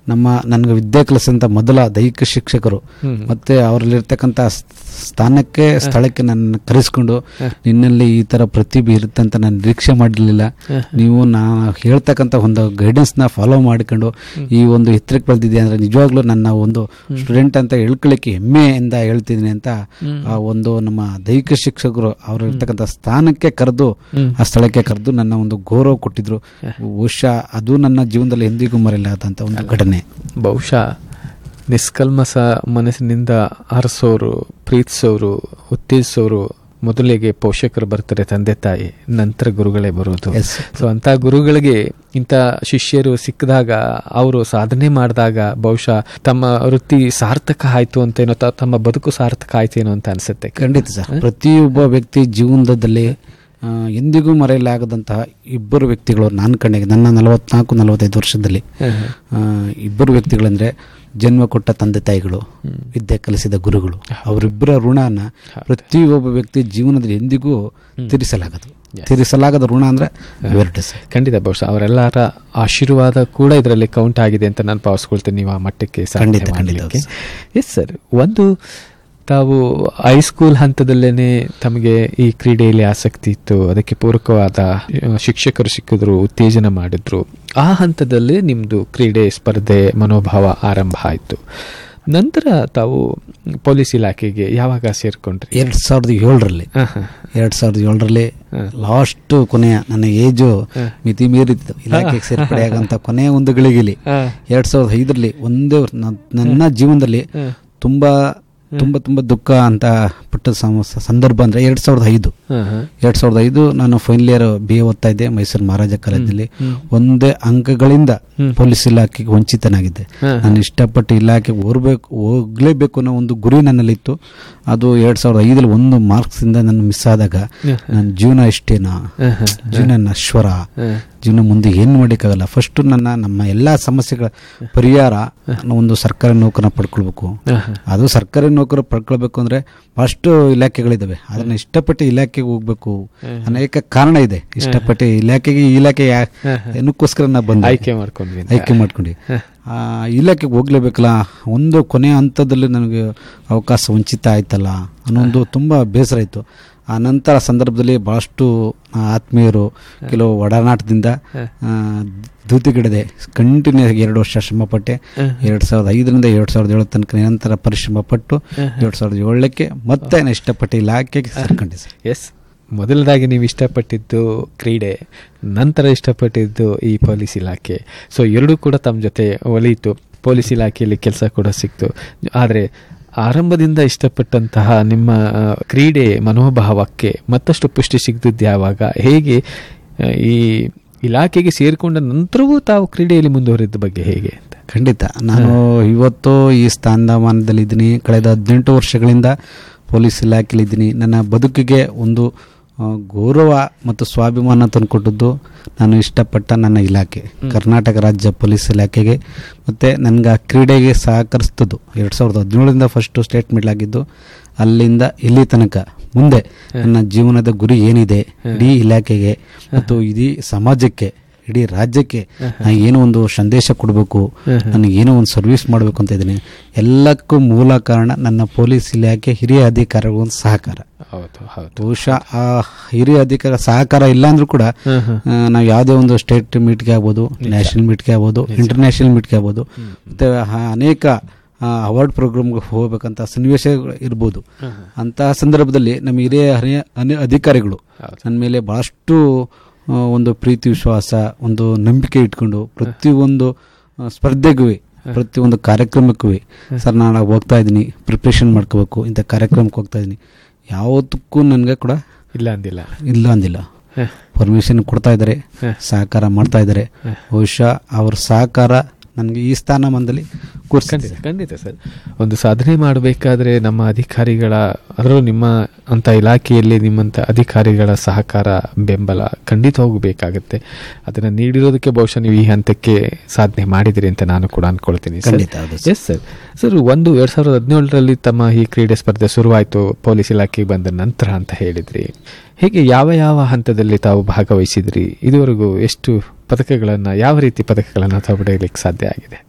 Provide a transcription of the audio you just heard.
ನಮ್ಮ ನನಗೆ ವಿದ್ಯೆ ಕಲಿಸಿದಂಥ ಮೊದಲ ದೈಹಿಕ ಶಿಕ್ಷಕರು ಮತ್ತೆ ಅವರಲ್ಲಿರ್ತಕ್ಕಂಥ ಸ್ಥಾನಕ್ಕೆ ಸ್ಥಳಕ್ಕೆ ನನ್ನ ಕರೆಸ್ಕೊಂಡು ನಿನ್ನಲ್ಲಿ ಈ ತರ ಪ್ರತಿಭೆ ಇರುತ್ತೆ ಅಂತ ನಾನು ನಿರೀಕ್ಷೆ ಮಾಡಿರ್ಲಿಲ್ಲ ನೀವು ನಾ ಹೇಳ್ತಕ್ಕಂಥ ಒಂದು ಗೈಡೆನ್ಸ್ನ ಫಾಲೋ ಮಾಡಿಕೊಂಡು ಈ ಒಂದು ಎತ್ತರಕ್ಕೆ ಬೆಳೆದಿದೆ ಅಂದ್ರೆ ನಿಜವಾಗ್ಲೂ ನನ್ನ ಒಂದು ಸ್ಟೂಡೆಂಟ್ ಅಂತ ಹೇಳ್ಕೊಳ್ಳಿಕ್ಕೆ ಹೆಮ್ಮೆಯಿಂದ ಹೇಳ್ತಿದ್ದೀನಿ ಅಂತ ಆ ಒಂದು ನಮ್ಮ ದೈಹಿಕ ಶಿಕ್ಷಕರು ಅವರು ಇರ್ತಕ್ಕಂಥ ಸ್ಥಾನಕ್ಕೆ ಕರೆದು ಆ ಸ್ಥಳಕ್ಕೆ ಕರೆದು ನನ್ನ ಒಂದು ಗೌರವ ಕೊಟ್ಟಿದ್ರು ಬಹುಶಃ ಅದು ನನ್ನ ಜೀವನದಲ್ಲಿ ಎಂದಿಗೂ ಮರೆಯಲಾದಂಥ ಒಂದು ಘಟನೆ ಬಹುಶಃ ನಿಷ್ಕಲ್ಮಸ ಮನಸ್ಸಿನಿಂದ ಹರಿಸೋರು ಪ್ರೀತಿಸೋರು ಉತ್ತೇಜಿಸೋರು ಮೊದಲಿಗೆ ಪೋಷಕರು ಬರ್ತಾರೆ ತಂದೆ ತಾಯಿ ನಂತರ ಗುರುಗಳೇ ಬರೋದು Yes. ಸೊ ಅಂತ ಗುರುಗಳಿಗೆ ಇಂಥ ಶಿಷ್ಯರು ಸಿಕ್ಕಿದಾಗ ಅವರು ಸಾಧನೆ ಮಾಡಿದಾಗ ಬಹುಶಃ ತಮ್ಮ ವೃತ್ತಿ ಸಾರ್ಥಕ ಆಯ್ತು ಅಂತೇನೋ ತ- ತಮ್ಮ ಬದುಕು ಸಾರ್ಥಕ ಆಯ್ತೇನೋ ಅಂತ ಅನ್ಸುತ್ತೆ ಖಂಡಿತ ಸರ್ ಪ್ರತಿಯೊಬ್ಬ ವ್ಯಕ್ತಿ ಜೀವನದಲ್ಲಿ ಆ, ಎಂದಿಗೂ ಮರೆಯಲಾಗದಂತಹ ಇಬ್ಬರು ವ್ಯಕ್ತಿಗಳು ನಾನು ಕಣ್ಣಿಗೆ ನನ್ನ ನಲವತ್ನಾಲ್ಕು ನಲವತ್ತೈದು ವರ್ಷದಲ್ಲಿ ಆ, ಇಬ್ಬರು ವ್ಯಕ್ತಿಗಳಂದ್ರೆ ಜನ್ಮ ಕೊಟ್ಟ ತಂದೆ ತಾಯಿಗಳು ವಿದ್ಯೆ ಕಲಿಸಿದ ಗುರುಗಳು ಅವರಿಬ್ಬರ ಋಣನ ಪ್ರತಿಯೊಬ್ಬ ವ್ಯಕ್ತಿ ಜೀವನದಲ್ಲಿ ಎಂದಿಗೂ ತೀರಿಸಲಾಗದು ತೀರಿಸಲಾಗದ ಋಣ ಅಂದ್ರೆ ಇವೆರಡು ಸರ್ ಖಂಡಿತ ಬಹುಶಃ ಅವರೆಲ್ಲರ ಆಶೀರ್ವಾದ ಕೂಡ ಇದರಲ್ಲಿ ಕೌಂಟ್ ಆಗಿದೆ ಅಂತ ನಾನು ಭಾವಿಸ್ಕೊಳ್ತೇನೆ ನೀವು ಆ ಮಟ್ಟಕ್ಕೆ ಖಂಡಿತ, ಖಂಡಿತ, ಎಸ್ ಸರ್ ಒಂದು ತಾವು ಹೈಸ್ಕೂಲ್ ಹಂತದಲ್ಲೇನೆ ತಮಗೆ ಈ ಕ್ರೀಡೆಯಲ್ಲಿ ಆಸಕ್ತಿ ಇತ್ತು ಅದಕ್ಕೆ ಪೂರಕವಾದ ಆ, ಶಿಕ್ಷಕರು ಸಿಕ್ಕಿದ್ರು ಉತ್ತೇಜನ ಮಾಡಿದ್ರು ಆ ಹಂತದಲ್ಲಿ ನಿಮ್ಮದು ಕ್ರೀಡೆ ಸ್ಪರ್ಧೆ ಮನೋಭಾವ ಆರಂಭ ಆಯಿತು ನಂತರ ತಾವು ಪೊಲೀಸ್ ಇಲಾಖೆಗೆ ಯಾವಾಗ ಸೇರ್ಕೊಂಡ್ರಿ ಎರಡ್ ಸಾವಿರದ ಏಳರಲ್ಲಿ ಹಾ, ಹಾ. ಎರಡ್ ಸಾವಿರದ ಏಳರಲ್ಲಿ ಲಾಸ್ಟ್ ಕೊನೆಯ ನನ್ನ ಏಜು ಮಿತಿ ಮೀರಿತ್ತು ಇಲಾಖೆಗೆ ಸೇರ್ಪಡೆಯಾಗಂತ ಕೊನೆಯ ಒಂದು ಗಳಿಗೆಲಿ ಹಾ. ಎರಡ್ ಸಾವಿರದ ಐದರಲ್ಲಿ ಒಂದೇ ವರ್- ನ- ನನ್ನ ಜೀವನದಲ್ಲಿ ತುಂಬಾ ತುಂಬಾ ತುಂಬಾ ದುಃಖ ಅಂತ ಪಟ್ಟ ಸಮ- ಸಂದರ್ಭ ಅಂದ್ರೆ ಎರಡ್ ಸಾವಿರದ ಐದು ಹಾ, ಹಾ. ಎರಡ್ ಸಾವಿರದ ಐದು ನಾನು ಫೈನಲ್ ಇಯರ್ ಬಿ ಎ ಓದ್ತಾ ಇದ್ದೆ ಮೈಸೂರು ಮಹಾರಾಜ ಕಾಲೇಜಲ್ಲಿ ಒಂದೇ ಅಂಕಗಳಿಂದ ಪೊಲೀಸ್ ಇಲಾಖೆಗೆ ವಂಚಿತನಾಗಿದ್ದೆ ಹಾ. ನಾನು ಇಷ್ಟಪಟ್ಟು ಇಲಾಖೆಗೆ ಹೋಗ್ಬೇಕು ಹೋಗ್ಲೇಬೇಕು ಅನ್ನೋ ಒಂದು ಗುರಿ ನನ್ನಲ್ಲಿತ್ತು ಅದು ಎರಡ್ ಸಾವಿರದ ಐದಲ್ಲಿ ಒಂದು ಮಾರ್ಕ್ಸ್ ಇಂದ ನಾನು ಮಿಸ್ ಆದಾಗ ನನ್ನ ಜೀವನ ಇಷ್ಟೇನಾ ಹಾ, ಹಾ. ಜೀವನ ನಶ್ವರ ಹಾ. ಜೀವನ ಮುಂದೆ ಏನು ಮಾಡೋಕ್ಕಾಗಲ್ಲ ಫಸ್ಟ್ ನನ್ನ ನಮ್ಮ ಎಲ್ಲಾ ಸಮಸ್ಯೆಗಳ ಪರಿಹಾರ ನಾನು ಒಂದು ಸರ್ಕಾರಿ ನೌಕರನ್ನ ಪಡ್ಕೊಳ್ಬೇಕು ಹಾ, ಹಾ. ಅದು ಅದು ಸರ್ಕಾರಿ ನೌಕರ ಪಡ್ಕೊಳ್ಬೇಕು ಅಂದ್ರೆ ಫಸ್ಟ್ ಇಲಾಖೆಗಳಿದಾವೆ ಅದನ್ನ ಇಷ್ಟಪಟ್ಟು ಇಲಾಖೆಗೆ ಹೋಗ್ಬೇಕು ಅನೇಕ ಕಾರಣ ಇದೆ ಇಷ್ಟಪಟ್ಟು ಇಲಾಖೆಗೆ ಈ ಇಲಾಖೆ ಯಾ- ಏನಕ್ಕೋಸ್ಕರ ನಾ ಬಂದೆ ಆಯ್ಕೆ ಮಾಡ್ಕೊಂಡ್ವಿ ಅಂತ. ಆಯ್ಕೆ ಮಾಡ್ಕೊಂಡು ಆ ಇಲಾಖೆಗೆ ಹೋಗ್ಲೇಬೇಕಲ್ಲ ಒಂದು ಕೊನೆಯ ಹಂತದಲ್ಲಿ ನನಗೆ ಅವಕಾಶ ವಂಚಿತ ಆಯ್ತಲ್ಲ ಅನ್ನೋ ಒಂದು ತುಂಬ ಬೇಸರ ಇತ್ತು ಆ ನಂತರ ಸಂದರ್ಭದಲ್ಲಿ ಭಾಳಷ್ಟು ಆ, ಆತ್ಮೀಯರು ಕೆಲವು ಒಡನಾಟದಿಂದ ಆ, ಧೂತಿಗಿಡದೆ ಕಂಟಿನ್ಯೂ ಆಗಿ ಎರಡು ವರ್ಷ ಶ್ರಮಪಟ್ಟೆ ಎರಡು ಸಾವಿರದ ಐದರಿಂದ ಎರಡು ಸಾವಿರದ ಏಳು ತನಕ ನಿರಂತರ ಪರಿಶ್ರಮ ಪಟ್ಟು ಎರಡು ಸಾವಿರದ ಏಳಕ್ಕೆ ಮತ್ತೆ ನಾನು ಇಷ್ಟಪಟ್ಟು ಇಲಾಖೆಗೆ ಸೇರ್ಕೊಂಡೆ ಸರ್ ಎಸ್ ಮೊದಲದಾಗಿ ನೀವು ಇಷ್ಟಪಟ್ಟಿದ್ದು ಕ್ರೀಡೆ ನಂತರ ಇಷ್ಟಪಟ್ಟಿದ್ದು ಈ ಪೊಲೀಸ್ ಇಲಾಖೆ ಸೊ ಎರಡೂ ಕೂಡ ತಮ್ಮ ಜೊತೆ ಒಲಿಯಿತು ಪೊಲೀಸ್ ಇಲಾಖೆಯಲ್ಲಿ ಕೆಲಸ ಕೂಡ ಸಿಕ್ತು ಆದರೆ ಆರಂಭದಿಂದ ಇಷ್ಟಪಟ್ಟಂತಹ ನಿಮ್ಮ ಆ, ಕ್ರೀಡೆ ಮನೋಭಾವಕ್ಕೆ ಮತ್ತಷ್ಟು ಪುಷ್ಟಿ ಸಿಗ್ತಿದ್ದು ಯಾವಾಗ ಹೇಗೆ ಆ, ಈ ಇಲಾಖೆಗೆ ಸೇರಿಕೊಂಡ ನಂತರವೂ ತಾವು ಕ್ರೀಡೆಯಲ್ಲಿ ಮುಂದುವರಿದ ಬಗ್ಗೆ ಹೇಗೆ ಅಂತ ಖಂಡಿತ ನಾನು ಇವತ್ತು ಈ ಸ್ಥಾನಮಾನದಲ್ಲಿದ್ದೀನಿ ಕಳೆದ ಹದಿನೆಂಟು ವರ್ಷಗಳಿಂದ ಪೊಲೀಸ್ ಇಲಾಖೆಯಲ್ಲಿದ್ದೀನಿ ನನ್ನ ಬದುಕಿಗೆ ಒಂದು ಆ, ಗೌರವ ಮತ್ತು ಸ್ವಾಭಿಮಾನ ತಂದುಕೊಟ್ಟದ್ದು ನಾನು ಇಷ್ಟಪಟ್ಟ ನನ್ನ ಇಲಾಖೆ ಕರ್ನಾಟಕ ರಾಜ್ಯ ಪೊಲೀಸ್ ಇಲಾಖೆಗೆ ಮತ್ತು ನನಗೆ ಆ ಕ್ರೀಡೆಗೆ ಸಹಕರಿಸ್ತದ್ದು ಎರಡು ಸಾವಿರದ ಹದಿನೇಳರಿಂದ ಫಸ್ಟು ಸ್ಟೇಟ್ ಮೆಡಲ್ ಆಗಿದ್ದು ಅಲ್ಲಿಂದ ಇಲ್ಲಿ ತನಕ ಮುಂದೆ ನನ್ನ ಜೀವನದ ಗುರಿ ಏನಿದೆ ಇಡೀ ಇಲಾಖೆಗೆ ಮತ್ತು ಇಡೀ ಸಮಾಜಕ್ಕೆ ಇಡೀ ರಾಜ್ಯಕ್ಕೆ ನಾನು ಏನೋ ಒಂದು ಸಂದೇಶ ಕೊಡಬೇಕು ನನಗೆ ಏನೋ ಒಂದು ಸರ್ವಿಸ್ ಮಾಡಬೇಕು ಅಂತ ಇದ್ದೀನಿ ಎಲ್ಲಕ್ಕೂ ಮೂಲ ಕಾರಣ ನನ್ನ ಪೊಲೀಸ್ ಇಲಾಖೆ ಹಿರಿಯ ಅಧಿಕಾರಿಗಳ ಒಂದು ಸಹಕಾರ ಹೌದು ಹೌದು ಬಹುಶಃ ಆ ಹಿರಿಯ ಅಧಿಕಾರ ಸಹಕಾರ ಇಲ್ಲ ಅಂದ್ರೂ ಕೂಡ ಆ, ನಾವು ಯಾವುದೇ ಒಂದು ಸ್ಟೇಟ್ ಮೀಟ್ಗೆ ಆಗ್ಬೋದು ನ್ಯಾಷನಲ್ ಮೀಟ್ಗೆ ಆಗ್ಬೋದು ಇಂಟರ್ನ್ಯಾಷನಲ್ ಮೀಟ್ಗೆ ಆಗ್ಬೋದು ಮತ್ತೆ ಆ ಅನೇಕ ಅವಾರ್ಡ್ ಪ್ರೋಗ್ರಾಮ್ಗೆ ಹೋಗ್ಬೇಕಂತ ಸನ್ನಿವೇಶ ಇರ್ಬೋದು ಅಂತಹ ಸಂದರ್ಭದಲ್ಲಿ ನಮ್ಮ ಹಿರಿಯ ಹರಿಯ ಅನಿ- ಅಧಿಕಾರಿಗಳು ನನ್ನ ಮೇಲೆ ಬಹಳಷ್ಟು ಆ, ಒಂದು ಪ್ರೀತಿ ವಿಶ್ವಾಸ ಒಂದು ನಂಬಿಕೆ ಇಟ್ಕೊಂಡು ಪ್ರತಿಯೊಂದು ಆ, ಸ್ಪರ್ಧೆಗೂ ಪ್ರತಿಯೊಂದು ಕಾರ್ಯಕ್ರಮಕ್ಕೂ ಸರ್ ನಾನು ಹೋಗ್ತಾ ಇದ್ದೀನಿ ಪ್ರಿಪ್ರೇಷನ್ ಮಾಡ್ಕೋಬೇಕು ಇಂಥ ಕಾರ್ಯಕ್ರಮಕ್ಕೆ ಹೋಗ್ತಾ ಇದ್ದೀನಿ ಯಾವತ್ತಕ್ಕೂ ನನಗೆ ಕೂಡ ಇಲ್ಲ ಅಂದಿಲ್ಲ ಇಲ್ಲ ಅಂದಿಲ್ಲ ಪರ್ಮಿಷನ್ ಕೊಡ್ತಾ ಇದ್ದಾರೆ ಸಹಕಾರ ಮಾಡ್ತಾ ಇದ್ದಾರೆ ಬಹುಶಃ ಅವ್ರ ಸಹಕಾರ ನನಗೆ ಈ ಸ್ಥಾನಮಾನದಲ್ಲಿ ಕೂರಿಸ್ಕೊಂಡಿದೆ ಖಂಡಿತ ಖಂಡಿತ ಸರ್ ಒಂದು ಸಾಧನೆ ಮಾಡಬೇಕಾದ್ರೆ ನಮ್ಮ ಅಧಿಕಾರಿಗಳ ಅದರಲ್ಲೂ ನಿಮ್ಮ ಅಂತ ಇಲಾಖೆಯಲ್ಲಿ ನಿಮ್ಮಂಥ ಅಧಿಕಾರಿಗಳ ಸಹಕಾರ ಬೆಂಬಲ ಖಂಡಿತ ಹೋಗಬೇಕಾಗತ್ತೆ ಅದನ್ನು ನೀಡಿರೋದಕ್ಕೆ ಬಹುಶಃ ನೀವು ಈ ಹಂತಕ್ಕೆ ಸಾಧನೆ ಮಾಡಿದಿರಿ ಅಂತ ನಾನು ಕೂಡ ಅನ್ಕೊಳ್ತೀನಿ ಸರ್ ಖಂಡಿತ ಹೌದು ಎಸ್ ಸರ್ ಸರ್ ಒಂದು ಎರಡ್ ಸಾವಿರದ ಹದಿನೇಳರಲ್ಲಿ ತಮ್ಮ ಈ ಕ್ರೀಡೆ ಸ್ಪರ್ಧೆ ಶುರುವಾಯಿತು ಪೊಲೀಸ್ ಇಲಾಖೆಗೆ ಬಂದ ನಂತರ ಅಂತ ಹೇಳಿದ್ರಿ ಹೇಗೆ ಯಾವ ಯಾವ ಹಂತದಲ್ಲಿ ತಾವು ಭಾಗವಹಿಸಿದ್ರಿ ಇದುವರೆಗೂ ಎಷ್ಟು ಪದಕಗಳನ್ನು ಯಾವ ರೀತಿ ಪದಕಗಳನ್ನು ತಾವು ಪಡೆಯಲಿಕ್ಕೆ ಸಾಧ್ಯ ಆಗಿದೆ